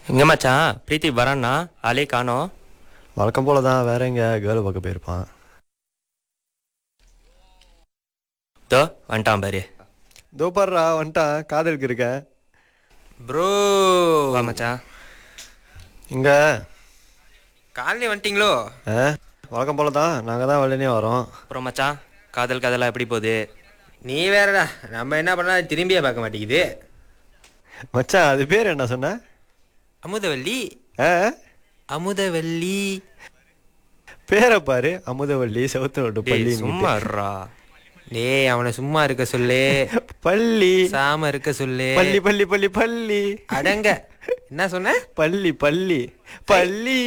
எங்க மச்சான் பிரீத்தி வரான்னா ஆளே காணோம் வழக்கம் போல தான் வேற எங்க கேர்ள் பார்க்க போயிருப்பான் தோ வந்துட்டான் பாரு தோப்பாடுறா வந்துட்டான் காதலுக்கு இருக்க ப்ரோ வா மச்சான் இங்க காலையில் வந்துட்டீங்களோ ஆ வழக்கம் போல தான் நாங்கள் தான் வெள்ளனே வரோம் அப்புறம் மச்சான் காதல் கதெல்லாம் எப்படி போகுது நீ வேறடா நம்ம என்ன பண்ணா திரும்பியே பார்க்க மாட்டேங்குது மச்சான் அது பேர் என்ன சொன்ன அமுதவல்லி ஆ அமுதவல்லி பேரை பாரு அமுதவள்ளி செவத்து நோட்டு டேய் பள்ளி சும்மா இருடா. டேய் அவனை சும்மா இருக்க சொல்லு பள்ளி சாம இருக்க சொல்லு பள்ளி பள்ளி பள்ளி பள்ளி அடங்க என்ன சொன்ன பள்ளி பள்ளி பள்ளி